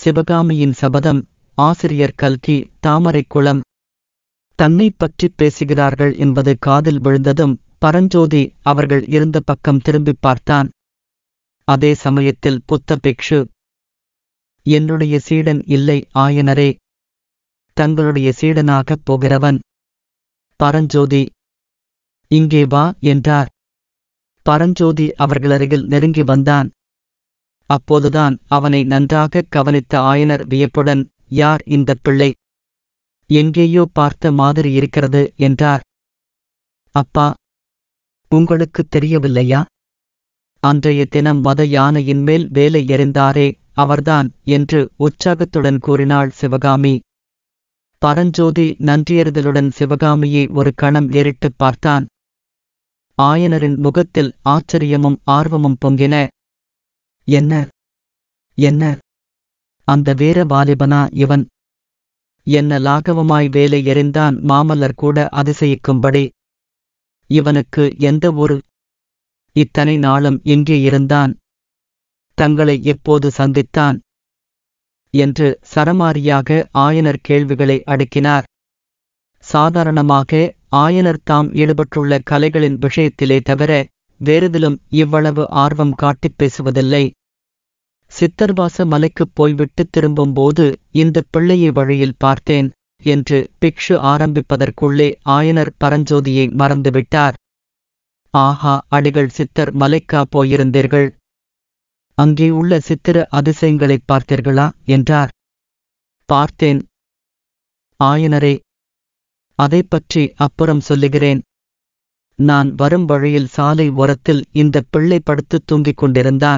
சிவகாமியின் சபதம் ஆசிரியர் கல்கி தாமரைக்குளம் தன்னைப் பற்றிப் பேசுகிறார்கள் என்பது காதில் விழுந்ததும் பரஞ்சோதி அவர்கள் இருந்த பக்கம் திரும்பிப் பார்த்தான் அதே சமயத்தில் புத்த பிக்ஷு என்னுடைய சீடன் இல்லை ஆயனரே தங்களுடைய சீடனாகப் போகிறவன் பரஞ்சோதி இங்கே வா என்றார் பரஞ்சோதி அவர்களருகில் நெருங்கி வந்தான் அப்போதுதான் அவனை நன்றாகக் கவனித்த ஆயனர் வியப்புடன் யார் இந்தப் பிள்ளை எங்கேயோ பார்த்த மாதிரி இருக்கிறது என்றார் அப்பா உங்களுக்குத் தெரியவில்லையா அன்றைய தினம் மத யானையின் மேல் வேலை எறிந்தாரே அவர்தான் என்று உற்சாகத்துடன் கூறினாள் சிவகாமி பரஞ்சோதி நன்றியறிதலுடன் சிவகாமியை ஒரு கணம் ஏறிட்டுப் பார்த்தான் ஆயனரின் முகத்தில் ஆச்சரியமும் ஆர்வமும் பொங்கின என்ன என்ன அந்த வீர வாலிபனா இவன் என்ன லாகவமாய் வேலை எறிந்தான் மாமல்லர் கூட அதிசயிக்கும்படி இவனுக்கு எந்த ஒரு இத்தனை நாளும் எங்கே இருந்தான் தங்களை எப்போது சந்தித்தான் என்று சரமாரியாக ஆயனர் கேள்விகளை அடுக்கினார் சாதாரணமாக ஆயனர் தாம் ஈடுபட்டுள்ள கலைகளின் விஷயத்திலே தவிர வேறெதிலும் இவ்வளவு ஆர்வம் காட்டிப் பேசுவதில்லை சித்தர்வாச மலைக்குப் போய்விட்டு திரும்பும்போது இந்த பிள்ளையை வழியில் பார்த்தேன் என்று பிக்ஷு ஆரம்பிப்பதற்குள்ளே ஆயனர் பரஞ்சோதியை மறந்துவிட்டார் ஆஹா அடிகள் சித்தர் மலைக்கா போயிருந்தீர்கள் அங்கே உள்ள சித்திர அதிசயங்களைப் பார்த்தீர்களா என்றார் பார்த்தேன் ஆயனரே அதைப் பற்றி அப்புறம் சொல்லுகிறேன் நான் வரும் வழியில் சாலை ஓரத்தில் இந்த பிள்ளை படுத்து தூங்கிக் கொண்டிருந்தான்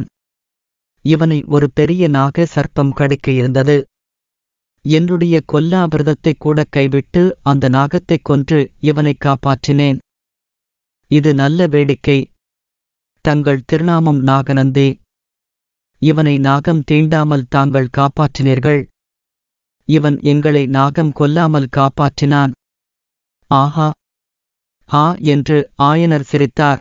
இவனை ஒரு பெரிய நாக சர்ப்பம் கடிக்க இருந்தது என்னுடைய கொல்லாபிரதத்தைக் கூட கைவிட்டு அந்த நாகத்தைக் கொன்று இவனை காப்பாற்றினேன் இது நல்ல வேடிக்கை தங்கள் திருநாமம் நாகநந்தே இவனை நாகம் தீண்டாமல் தாங்கள் காப்பாற்றினீர்கள் இவன் எங்களை நாகம் கொல்லாமல் காப்பாற்றினான் ஆஹா ஆ என்று ஆயனர் சிரித்தார்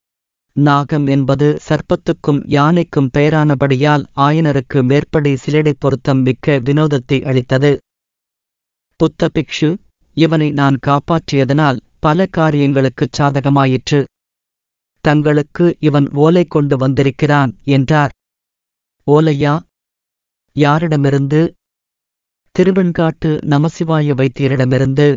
நாகம் என்பது சர்ப்பத்துக்கும் யானைக்கும் பெயரானபடியால் ஆயனருக்கு மேற்படி சிலடை பொருத்தம் மிக்க வினோதத்தை அளித்தது புத்த பிக்ஷு இவனை நான் காப்பாற்றியதனால் பல காரியங்களுக்குச் சாதகமாயிற்று தங்களுக்கு இவன் ஓலை கொண்டு வந்திருக்கிறான் என்றார் ஓலையா யாரிடமிருந்து திருவெண்காட்டு நமசிவாய வைத்தியரிடமிருந்து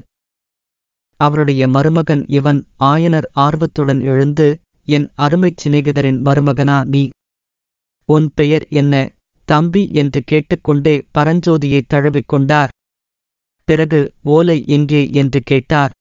அவருடைய மருமகன் இவன் ஆயனர் ஆர்வத்துடன் எழுந்து என் அருமைச் சிநேகிதரின் மருமகனா நீ உன் பெயர் என்ன தம்பி என்று கேட்டுக்கொண்டே பரஞ்சோதியைத் தழுவிக் கொண்டார் பிறகு ஓலை எங்கே என்று கேட்டார்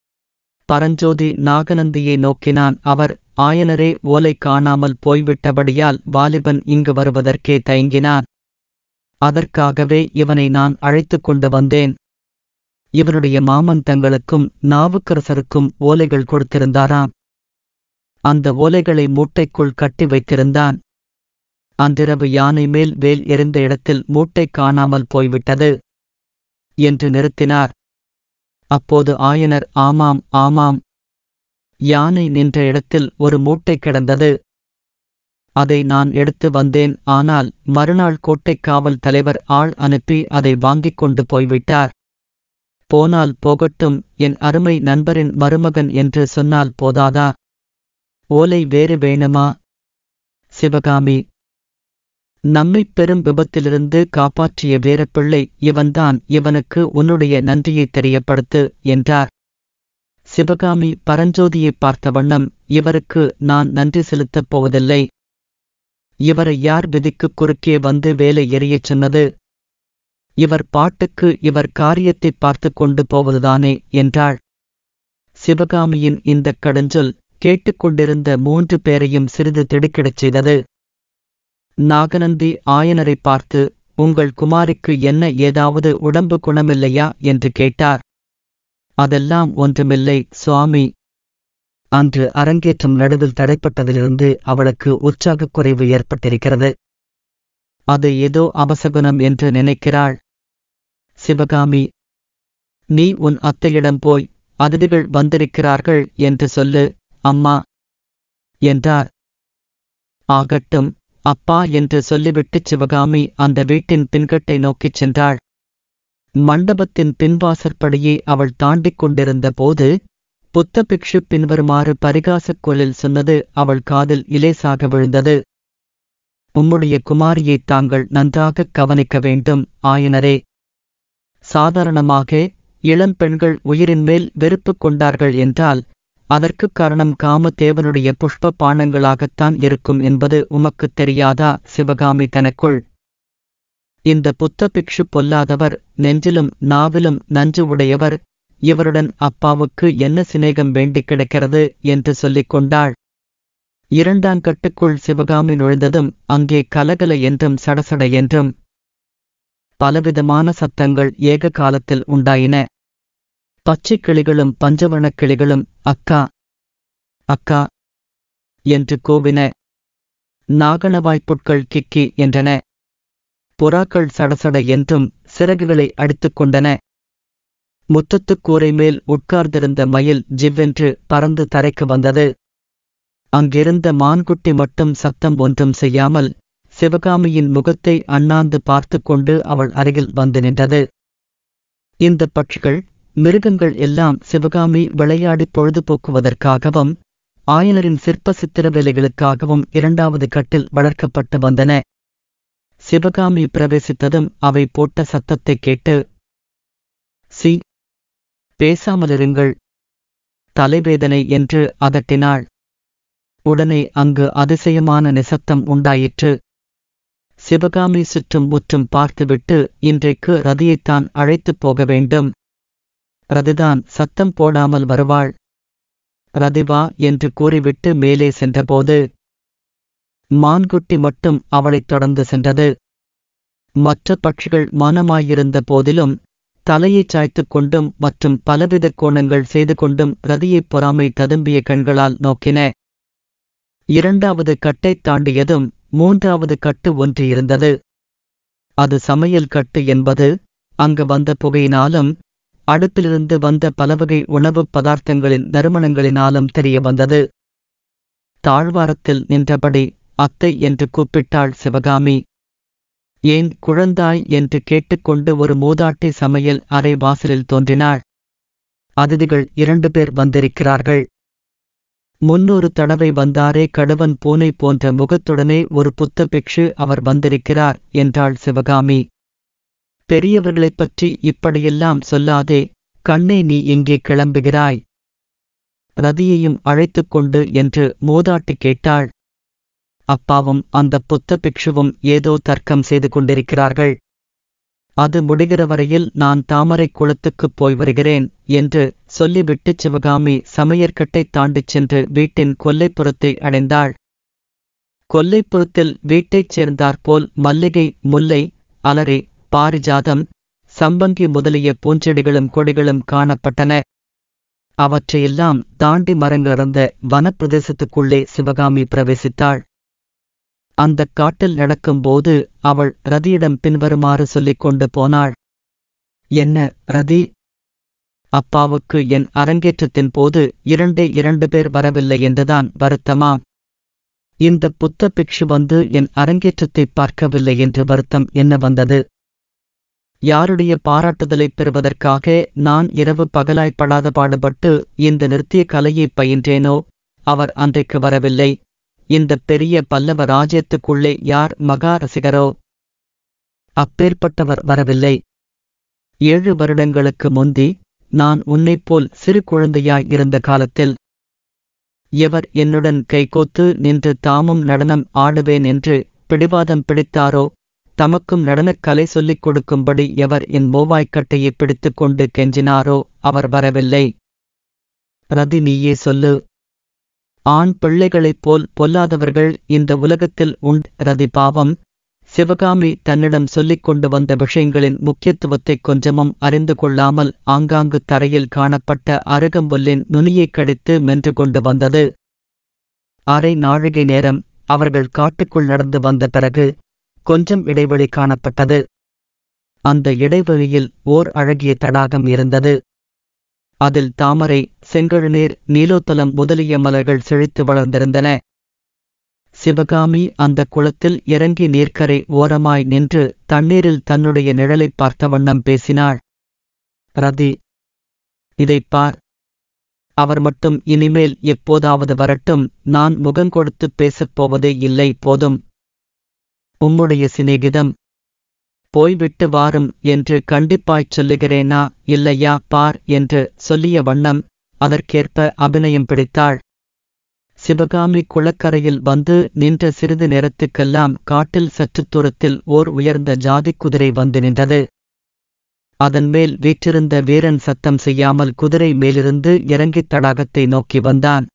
பரஞ்சோதி நாகநந்தியை நோக்கினான் அவர் ஆயனரே ஓலை காணாமல் போய்விட்டபடியால் வாலிபன் இங்கு வருவதற்கே தயங்கினான் அதற்காகவே இவனை நான் அழைத்துக் கொண்டு வந்தேன் இவனுடைய மாமன் தங்களுக்கும் நாவுக்கரசருக்கும் ஓலைகள் கொடுத்திருந்தாராம் அந்த ஓலைகளை மூட்டைக்குள் கட்டி வைத்திருந்தான் அன்றிரவு யானை மேல் வேல் எறிந்த இடத்தில் மூட்டை காணாமல் போய்விட்டது என்று நிறுத்தினார் அப்போது ஆயனர் ஆமாம் ஆமாம் யானை நின்ற இடத்தில் ஒரு மூட்டை கிடந்தது அதை நான் எடுத்து வந்தேன் ஆனால் மறுநாள் கோட்டைக் காவல் தலைவர் ஆள் அனுப்பி அதை வாங்கிக் கொண்டு போய்விட்டார் போனால் போகட்டும் என் அருமை நண்பரின் மருமகன் என்று சொன்னால் போதாதா ஓலை வேறு வேணுமா சிவகாமி நம்மைப் பெரும் விபத்திலிருந்து காப்பாற்றிய வீரப்பிள்ளை இவன்தான் இவனுக்கு உன்னுடைய நன்றியைத் தெரியப்படுத்து என்றார் சிவகாமி பரஞ்சோதியைப் பார்த்த வண்ணம் இவருக்கு நான் நன்றி செலுத்தப் போவதில்லை இவரை யார் விதிக்குக் குறுக்கே வந்து வேலை எறியச் சொன்னது இவர் பாட்டுக்கு இவர் காரியத்தைப் பார்த்துக் கொண்டு போவதுதானே என்றாள் சிவகாமியின் இந்தக் கடுஞ்சொல் கேட்டுக்கொண்டிருந்த மூன்று பேரையும் சிறிது திடுக்கிடச் செய்தது நாகநந்தி ஆயனரைப் பார்த்து உங்கள் குமாரிக்கு என்ன ஏதாவது உடம்பு குணமில்லையா என்று கேட்டார் அதெல்லாம் ஒன்றுமில்லை சுவாமி அன்று அரங்கேற்றம் நடுவில் தடைப்பட்டதிலிருந்து அவளுக்கு உற்சாகக் குறைவு ஏற்பட்டிருக்கிறது அது ஏதோ அபசகுனம் என்று நினைக்கிறாள் சிவகாமி நீ உன் அத்தையிடம் போய் அதிதிகள் வந்திருக்கிறார்கள் என்று சொல்லு அம்மா என்றார் ஆகட்டும் அப்பா என்று சொல்லிவிட்டு சிவகாமி அந்த வீட்டின் பின்கட்டை நோக்கிச் சென்றாள் மண்டபத்தின் பின்வாசற்படியை அவள் தாண்டிக் கொண்டிருந்த போது புத்த பிக்ஷு பின்வருமாறு பரிகாசக் குரலில் சொன்னது அவள் காதில் இலேசாக விழுந்தது உம்முடைய குமாரியை தாங்கள் நன்றாக கவனிக்க வேண்டும் ஆயனரே சாதாரணமாக இளம் பெண்கள் உயிரின் மேல் வெறுப்பு கொண்டார்கள் என்றால் அதற்குக் காரணம் காமதேவனுடைய புஷ்ப பானங்களாகத்தான் இருக்கும் என்பது உமக்குத் தெரியாதா சிவகாமி தனக்குள் இந்த புத்த பிக்ஷு பொல்லாதவர் நெஞ்சிலும் நாவிலும் நஞ்சு உடையவர் இவருடன் அப்பாவுக்கு என்ன சிநேகம் வேண்டிக் கிடக்கிறது என்று சொல்லிக் கொண்டாள் இரண்டாம் கட்டுக்குள் சிவகாமி நுழைந்ததும் அங்கே கலகல என்றும் சடசட என்றும் பலவிதமான சத்தங்கள் ஏக காலத்தில் உண்டாயின பச்சைக் கிளிகளும் பஞ்சவர்ணக் கிளிகளும் அக்கா அக்கா என்று கூவின நாகணவாய்ப்புட்கள் கிக்கி என்றன புறாக்கள் சடசட என்றும் சிறகுகளை அடித்துக் கொண்டன முத்தத்துக் கூரை மேல் உட்கார்ந்திருந்த மயில் ஜிவ்வென்று பறந்து தரைக்கு வந்தது அங்கிருந்த மான்குட்டி மட்டும் சத்தம் ஒன்றும் செய்யாமல் சிவகாமியின் முகத்தை அண்ணாந்து பார்த்து கொண்டு அவள் அருகில் வந்து நின்றது இந்த பட்சிகள் மிருகங்கள் எல்லாம் சிவகாமி விளையாடி பொழுதுபோக்குவதற்காகவும் ஆயனரின் சிற்ப சித்திர வேலைகளுக்காகவும் இரண்டாவது கட்டில் வளர்க்கப்பட்டு வந்தன சிவகாமி பிரவேசித்ததும் அவை போட்ட சத்தத்தைக் கேட்டு சி பேசாமலிருங்கள் தலைவேதனை என்று அதட்டினாள் உடனே அங்கு அதிசயமான நிசத்தம் உண்டாயிற்று சிவகாமி சுற்றும் முற்றும் பார்த்துவிட்டு இன்றைக்கு ரதியைத்தான் அழைத்துப் போக வேண்டும் ரதிதான் சத்தம் போடாமல் வருவாள் ரதிவா என்று கூறிவிட்டு மேலே சென்றபோது மான்குட்டி மட்டும் அவளைத் தொடர்ந்து சென்றது மற்ற பட்சிகள் மனமாயிருந்த போதிலும் தலையைச் சாய்த்துக் கொண்டும் மற்றும் பலவித கோணங்கள் செய்து கொண்டும் ரதியைப் பொறாமை ததும்பிய கண்களால் நோக்கின இரண்டாவது கட்டைத் தாண்டியதும் மூன்றாவது கட்டு ஒன்று இருந்தது அது சமையல் கட்டு என்பது அங்கு வந்த புகையினாலும் அடுப்பிலிருந்து வந்த பலவகை உணவுப் பதார்த்தங்களின் நறுமணங்களினாலும் தெரிய வந்தது தாழ்வாரத்தில் நின்றபடி அத்தை என்று கூப்பிட்டாள் சிவகாமி ஏன் குழந்தாய் என்று கேட்டுக்கொண்டு ஒரு மூதாட்டி சமையல் அறை வாசலில் தோன்றினாள் அதிதிகள் இரண்டு பேர் வந்திருக்கிறார்கள் முன்னொரு தடவை வந்தாரே கடுவன் பூனை போன்ற முகத்துடனே ஒரு புத்த பிக்ஷு அவர் வந்திருக்கிறார் என்றாள் சிவகாமி பெரியவர்களைப் பற்றி இப்படியெல்லாம் சொல்லாதே கண்ணே நீ எங்கே கிளம்புகிறாய் ரதியையும் அழைத்துக் கொண்டு என்று மூதாட்டி கேட்டாள் அப்பாவும் அந்த புத்த பிக்ஷுவும் ஏதோ தர்க்கம் செய்து கொண்டிருக்கிறார்கள் அது முடிகிற வரையில் நான் தாமரை குளத்துக்குப் போய் வருகிறேன் என்று சொல்லிவிட்டு சிவகாமி சமையற்கட்டைத் தாண்டிச் சென்று வீட்டின் கொல்லைப்புறத்தை அடைந்தாள் கொல்லைப்புறத்தில் வீட்டைச் சேர்ந்தாற்போல் மல்லிகை முல்லை அலரி பாரிஜாதம் சம்பங்கி முதலிய பூஞ்செடிகளும் கொடிகளும் காணப்பட்டன அவற்றையெல்லாம் தாண்டி மரங்கிறந்த வனப்பிரதேசத்துக்குள்ளே சிவகாமி பிரவேசித்தாள் அந்தக் காட்டில் நடக்கும்போது அவள் ரதியிடம் பின்வருமாறு சொல்லிக் கொண்டு போனாள் என்ன ரதி அப்பாவுக்கு என் அரங்கேற்றத்தின் போது இரண்டே இரண்டு பேர் வரவில்லை என்றுதான் வருத்தமா இந்த புத்த பிக்ஷு வந்து என் அரங்கேற்றத்தைப் பார்க்கவில்லை என்று வருத்தம் என்ன வந்தது யாருடைய பாராட்டுதலைப் பெறுவதற்காக நான் இரவு பகலாய்ப்படாத பாடுபட்டு இந்த நிறுத்திய கலையைப் பயின்றேனோ அவர் அன்றைக்கு வரவில்லை இந்த பெரிய பல்லவ ராஜ்யத்துக்குள்ளே யார் மகா ரசிகரோ அப்பேற்பட்டவர் வரவில்லை ஏழு வருடங்களுக்கு முந்தி நான் உன்னைப்போல் சிறு குழந்தையாய் இருந்த காலத்தில் எவர் என்னுடன் கைகோத்து நின்று தாமும் நடனம் ஆடுவேன் என்று பிடிவாதம் பிடித்தாரோ தமக்கும் நடனக் கலை சொல்லிக் கொடுக்கும்படி எவர் என் மோவாய்க்கட்டையை பிடித்துக் கொண்டு கெஞ்சினாரோ அவர் வரவில்லை ரதி நீயே சொல்லு ஆண் பிள்ளைகளைப் போல் பொல்லாதவர்கள் இந்த உலகத்தில் உண்ட் ரதி பாவம் சிவகாமி தன்னிடம் சொல்லிக் கொண்டு வந்த விஷயங்களின் முக்கியத்துவத்தைக் கொஞ்சமும் அறிந்து கொள்ளாமல் ஆங்காங்கு தரையில் காணப்பட்ட அருகம்புல்லின் நுனியைக் கடித்து மென்று கொண்டு வந்தது அரை நாழிகை நேரம் அவர்கள் காட்டுக்குள் நடந்து வந்த பிறகு கொஞ்சம் இடைவெளி காணப்பட்டது அந்த இடைவெளியில் ஓர் அழகிய தடாகம் இருந்தது அதில் தாமரை செங்கழுநீர் நீலோத்தலம் முதலிய மலர்கள் செழித்து வளர்ந்திருந்தன சிவகாமி அந்த குளத்தில் இறங்கி நீர்க்கரை ஓரமாய் நின்று தண்ணீரில் தன்னுடைய நிழலைப் பார்த்த வண்ணம் பேசினாள் ரதி இதைப் பார் அவர் மட்டும் இனிமேல் எப்போதாவது வரட்டும் நான் முகங்கொடுத்து பேசப் போவதே இல்லை போதும் உம்முடைய சிநேகிதம் போய்விட்டு வாரும் என்று கண்டிப்பாய்ச் சொல்லுகிறேனா இல்லையா பார் என்று சொல்லிய வண்ணம் அதற்கேற்ப அபிநயம் பிடித்தாள் சிவகாமி குளக்கரையில் வந்து நின்ற சிறிது நேரத்துக்கெல்லாம் காட்டில் சற்றுத் தூரத்தில் ஓர் உயர்ந்த ஜாதிக் குதிரை வந்து நின்றது அதன் மேல் வீற்றிருந்த வீரன் சத்தம் செய்யாமல் குதிரை மேலிருந்து இறங்கித் தடாகத்தை நோக்கி வந்தான்